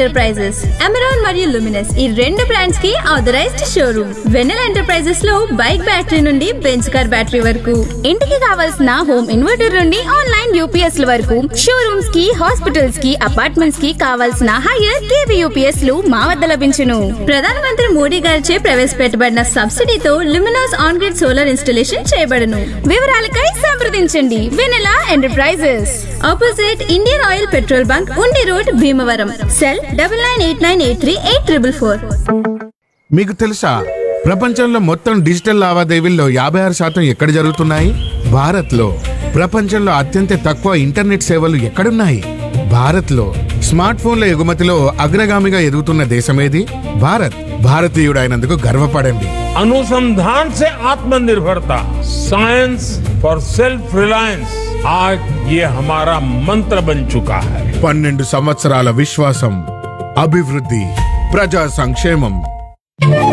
enterprises Amaron మరియు Luminous ఈ రెండు బ్రాండ్స్ కి ఆథరైజ్డ్ షోరూమ్ వెనెల్ ఎంటర్ప్రైజెస్ లో బైక్ బ్యాటరీ నుండి బెంచ్ కార్ బ్యాటరీ వరకు ఇంటికి కావాల్సిన హోమ్ ఇన్వర్టర్ నుండి ఆన్లైన్ యూపీఎస్ ల వరకు షోరూమ్స్ కి హాస్పిటల్స్ కి అపార్ట్మెంట్స్ కి కావాల్సిన హైయర్ కేవీ యూపీఎస్ లు మా వద్ద లభించును ప్రధానమంత్రి మోడీ గారిచే ప్రవేశపెట్టబడిన సబ్సిడీతో Luminous on grid solar installation చేయబడును వివరాలకై సంప్రదించండి Venela enterprises opposite Indian oil petrol bunk Undi road Bhimavaram cell double nine eight nine eight three eight triple four మీకు తెలుసా ప్రపంచంలో మొత్తం డిజిటల్ లావాదేవీల్లో యాభై ఆరు శాతం ఎక్కడ జరుగుతున్నాయి భారత్లో ప్రపంచంలో అత్యంత తక్కువ ఇంటర్నెట్ సేవలు ఎక్కడున్నాయి భారత్లో స్మార్ట్ ఫోన్ల ఎగుమతిలో అగ్రగామిగా ఎదుగుతున్న దేశమేది భారత్ భారతీయుడైనందుకు గర్వపడండి अनुसंधान से आत्मनिर्भरता साइंस फॉर सेल्फ रिलायंस आज ये हमारा मंत्र बन चुका है పన్నెండు సంవత్సరాల విశ్వాసం అభివృద్ధి ప్రజా సంక్షేమం